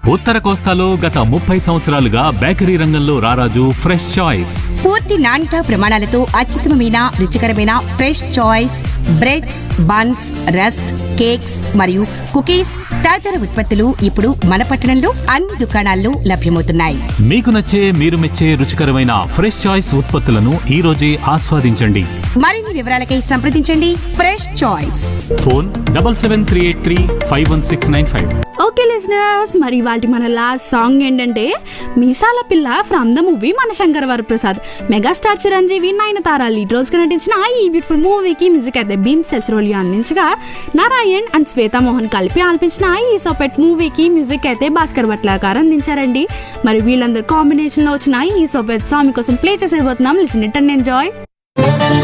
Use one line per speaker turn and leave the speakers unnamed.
ఉత్తర కోస్తాలో గత ముప్పై సంవత్సరాలుగా బేకరీ రంగంలో రారాజు ఫ్రెష్ చాయిస్
పూర్తి నాణ్యత ప్రమాణాలతో అత్యుత్తమమైన రుచికరమైన fresh choice breads buns rusk cakes మరియు కుకీస్ తదితర ఉత్పత్తులు ఇప్పుడు మన పట్టణంలో అన్ని దుకాణాల్లో లభ్యమవుతున్నాయి
మీకు నచ్చే మీరు మెచ్చే రుచికరమైన ఫ్రెష్ చాయిస్ ఉత్పత్తులను ఈ రోజే ఆస్వాదించండి
మరిన్ని వివరాలకై సంప్రదించండి fresh choice
phone double seven three eight three five one six nine five
okay listeners మరి వాటి మన లాస్ట్ సాంగ్ ఏంటంటే మీసాల పిల్ల ఫ్రమ్ ద మూవీ మన శంకర్ వరప్రసాద్ మెగాస్టార్ చిరంజీవి నయనతార లీడ్ రోజుగా నటించిన ఈ బ్యూటిఫుల్ మూవీకి మ్యూజిక్ అయితే భీమ్ సెస్రోలి అందించగా నారాయణ్ అండ్ శ్వేతా మోహన్ కలిపి ఆలపించిన ఈ సోపెట్ మూవీకి మ్యూజిక్ అయితే భాస్కర్ భట్లాకార్ అందించారండి మరి వీళ్ళందరూ కాంబినేషన్లో వచ్చిన ఈ సోపెట్ సాంగ్ కోసం ప్లే చేసేపోతున్నాం లిసన్ ఇట్ అండ్ ఎంజాయ్